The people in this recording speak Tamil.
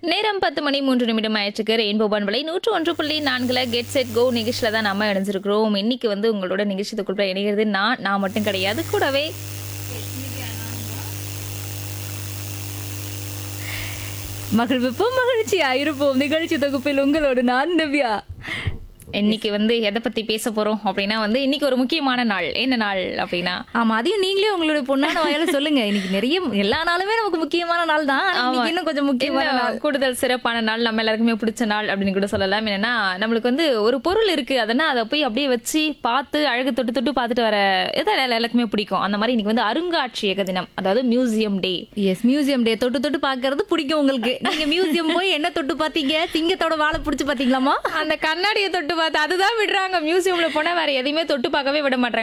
நேரம் பத்து மணி மூன்று நிமிடம் ஆயிடுச்சுக்கு ரெயின்போ பண்பலை நூற்று ஒன்று புள்ளி நான்குல கெட் செட் கோ நிகழ்ச்சியில தான் நம்ம இணைஞ்சிருக்கிறோம் இன்னைக்கு வந்து உங்களோட நிகழ்ச்சிக்குள்ள இணைகிறது நான் நான் மட்டும் கிடையாது கூடவே மகிழ்விப்போம் மகிழ்ச்சியா இருப்போம் நிகழ்ச்சி தொகுப்பில் உங்களோடு நான் நவ்யா இன்னைக்கு வந்து எதை பத்தி பேச போறோம் அப்படின்னா வந்து இன்னைக்கு ஒரு முக்கியமான நாள் என்ன நாள் அப்படின்னா ஆமா அதையும் நீங்களே உங்களுடைய பொண்ணான வாயால சொல்லுங்க இன்னைக்கு நிறைய எல்லா நாளுமே நமக்கு முக்கியமான நாள் தான் ஆனா இன்னைக்கு இன்னும் கொஞ்சம் முக்கியமான என்ன நாள் கூடுதல் சிறப்பான நாள் நம்ம எல்லாருக்குமே பிடிச்ச நாள் அப்படின்னு கூட சொல்லலாம் என்னன்னா நம்மளுக்கு வந்து ஒரு பொருள் இருக்கு அதனா அதை போய் அப்படியே வச்சு பார்த்து அழகு தொட்டு தொட்டு பார்த்துட்டு வர இதான் எல்லா- எல்லாருக்குமே பிடிக்கும் அந்த மாதிரி இன்னைக்கு வந்து அருங்காட்சியக தினம் அதாவது museum day yes museum day தொட்டு தொட்டு பாக்குறது பிடிக்கும் உங்களுக்கு நீங்க மியூசியம் போய் என்ன தொட்டு பாத்தீங்க சிங்கத்தோட வாழை பிடிச்சு பாத்தீங்களாமா அந்த கண்ணாடியை தொட்டு பார்த்து அதுதான் விடுறாங்க மியூசியம்ல போனா வேற எதையுமே தொட்டு பார்க்கவே விட மாட்டாங்க